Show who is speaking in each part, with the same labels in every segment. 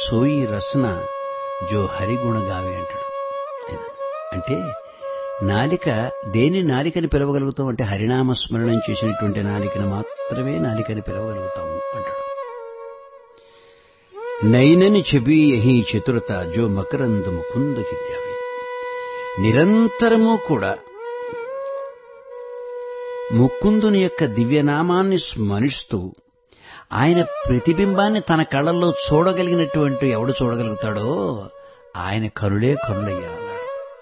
Speaker 1: సోయి రసన జో హరిగుణ గావే అంటాడు ఆయన. అంటే నాలిక దేని నాలికని పిలవగలుగుతాం అంటే హరినామ స్మరణం చేసినటువంటి నాలికను మాత్రమే నాలికని పిలవగలుగుతాము అంటాడు నైనని చెబి యహి చతురత జో మకరందు ముకుందకి ద్యావి నిరంతరము కూడా ముకుందుని యొక్క దివ్యనామాన్ని స్మరిస్తూ ఆయన ప్రతిబింబాన్ని తన కళ్ళల్లో చూడగలిగినటువంటి ఎవడు చూడగలుగుతాడో ఆయన కరులే కరులయ్యా అన్నాడు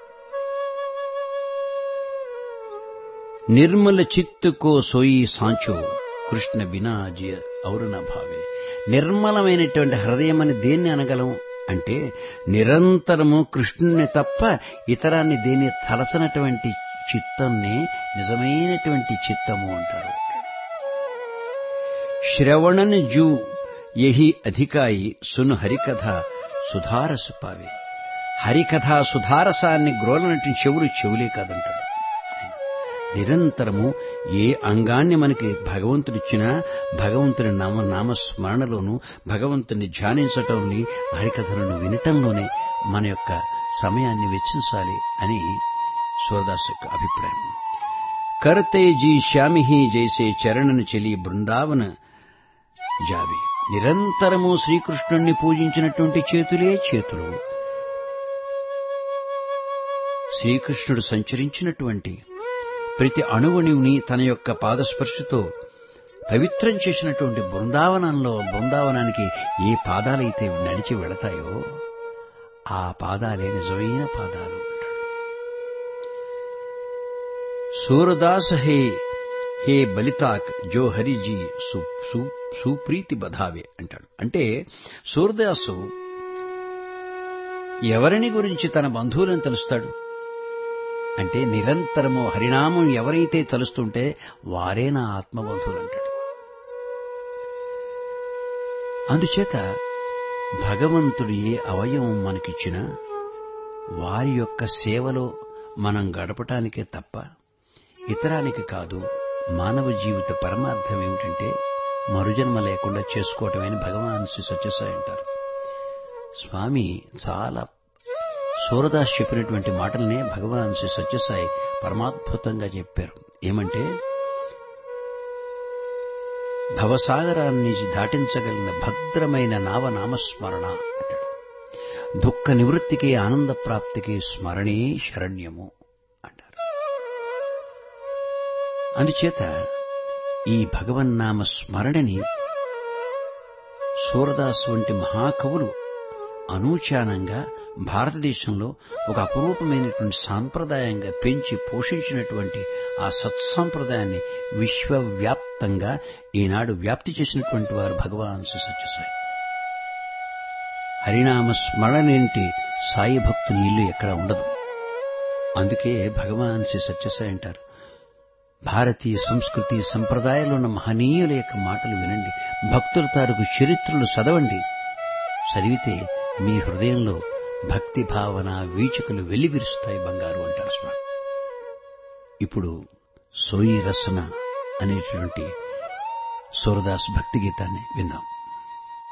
Speaker 1: నిర్మల చిత్తుకో సోయి సాంచో కృష్ణ బినా జియ ఔరన భావే నిర్మలమైనటువంటి హృదయం అని దేన్ని అనగలం అంటే నిరంతరము కృష్ణుని తప్ప ఇతరాన్ని దేన్ని తలచనటువంటి చిత్తాన్ని నిజమైనటువంటి చిత్తము అంటారు శ్రవణన్ జూ యహి అధికాయి సును హరికథ సుధారస పావే హరికథ సుధారసాన్ని గ్రోలనటి చెవులు చెవులే కాదంటాడు ఆయన. నిరంతరము ఏ అంగాన్ని మనకి భగవంతుడిచ్చినా భగవంతుని నామ నామస్మరణలోను భగవంతుని ధ్యానించటంలోని హరికథలను వినటంలోనే మన యొక్క సమయాన్ని వెచ్చించాలి అని సూరదాస్ యొక్క అభిప్రాయం కర్తే జీ శ్యామి హి జైసే చరణను చెలి బృందావన జావి నిరంతరము శ్రీకృష్ణుణ్ణి పూజించినటువంటి చేతులే చేతులు శ్రీకృష్ణుడు సంచరించినటువంటి ప్రతి అణువుని తన యొక్క పాదస్పర్శతో పవిత్రం చేసినటువంటి బృందావనంలో బృందావనానికి ఏ పాదాలైతే నడిచి వెళతాయో ఆ పాదాలే నిజమైన పాదాలు అంటాడు సూరదాస్ హే హే బలితాక్ జో హరిజీ సు సు- సుప్రీతి బధావే అంటాడు అంటే సూరదాసు ఎవరిని గురించి తన బంధువులను తెలుస్తాడు అంటే నిరంతరము హరినామం ఎవరైతే తలుస్తుంటే వారే నా ఆత్మబంధువులు అంటాడు అందుచేత భగవంతుడు ఏ అవయవం మనకిచ్చినా వారి యొక్క సేవలో మనం గడపటానికే తప్ప ఇతరానికి కాదు మానవ జీవిత పరమార్థం ఏమిటంటే మరుజన్మ లేకుండా చేసుకోవటమని భగవాన్ శ్రీ సత్యసాయి అంటారు స్వామి చాలా సూరదాస్ చెప్పినటువంటి మాటలనే భగవాన్ శ్రీ సత్యసాయి పరమాద్భుతంగా చెప్పారు ఏమంటే భవసాగరాన్ని దాటించగలిగిన భద్రమైన నావనామస్మరణ అంటాడు దుఃఖ నివృత్తికి ఆనంద ప్రాప్తికి స్మరణే శరణ్యము అంటారు అందుచేత ఈ భగవన్నామ స్మరణని సూరదాస్ వంటి మహాకవులు అనూచానంగా భారతదేశంలో ఒక అపురూపమైనటువంటి సాంప్రదాయంగా పెంచి పోషించినటువంటి ఆ సత్సాంప్రదాయాన్ని విశ్వవ్యాప్తంగా ఈనాడు వ్యాప్తి చేసినటువంటి వారు భగవాన్ శ్రీ సత్యసాయి హరినామ స్మరణేంటి సాయి భక్తుని ఇల్లు ఎక్కడ ఉండదు అందుకే భగవాన్ శ్రీ సత్యసాయి అంటారు భారతీయ సంస్కృతి సంప్రదాయాలు ఉన్న మహనీయుల యొక్క మాటలు వినండి భక్తుల తారుకు చరిత్రలు చదవండి చదివితే మీ హృదయంలో భక్తి భావన వీచికలు వెల్లివిరుస్తాయి బంగారు అంటారు స్వామి ఇప్పుడు సోయి రసన అనేటువంటి సూరదాస్ భక్తి గీతాన్ని విందాం